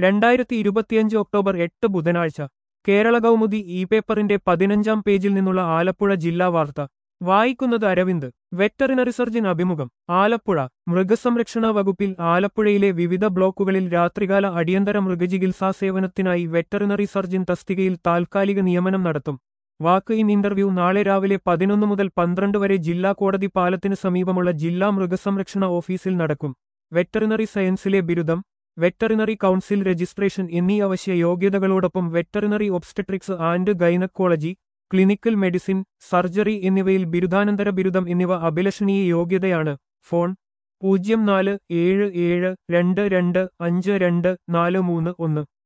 രണ്ടായിരത്തി ഇരുപത്തിയഞ്ച് ഒക്ടോബർ എട്ട് ബുധനാഴ്ച കേരള കൗമുദി ഇ പേപ്പറിന്റെ പതിനഞ്ചാം പേജിൽ നിന്നുള്ള ആലപ്പുഴ ജില്ലാ വാർത്ത വായിക്കുന്നത് അരവിന്ദ് വെറ്ററിനറി സർജൻ അഭിമുഖം ആലപ്പുഴ മൃഗസംരക്ഷണ വകുപ്പിൽ ആലപ്പുഴയിലെ വിവിധ ബ്ലോക്കുകളിൽ രാത്രികാല അടിയന്തര മൃഗചികിത്സാ സേവനത്തിനായി വെറ്ററിനറി സർജൻ തസ്തികയിൽ താൽക്കാലിക നിയമനം നടത്തും വാക്ക് ഇൻ ഇന്റർവ്യൂ നാളെ രാവിലെ പതിനൊന്ന് മുതൽ പന്ത്രണ്ട് വരെ ജില്ലാ കോടതി പാലത്തിന് സമീപമുള്ള ജില്ലാ മൃഗസംരക്ഷണ ഓഫീസിൽ നടക്കും വെറ്ററിനറി സയൻസിലെ ബിരുദം വെറ്ററിനറി കൗൺസിൽ രജിസ്ട്രേഷൻ എന്നീ അവശ്യ യോഗ്യതകളോടൊപ്പം veterinary obstetrics and gynaecology clinical medicine surgery എന്നിവയിൽ ബിരുദാനന്തര ബിരുദം എന്നിവ അഭിലഷണീയ യോഗ്യതയാണ് ഫോൺ പൂജ്യം നാല് ഏഴ് ഏഴ് രണ്ട് രണ്ട് അഞ്ച് രണ്ട് നാല് മൂന്ന് ഒന്ന്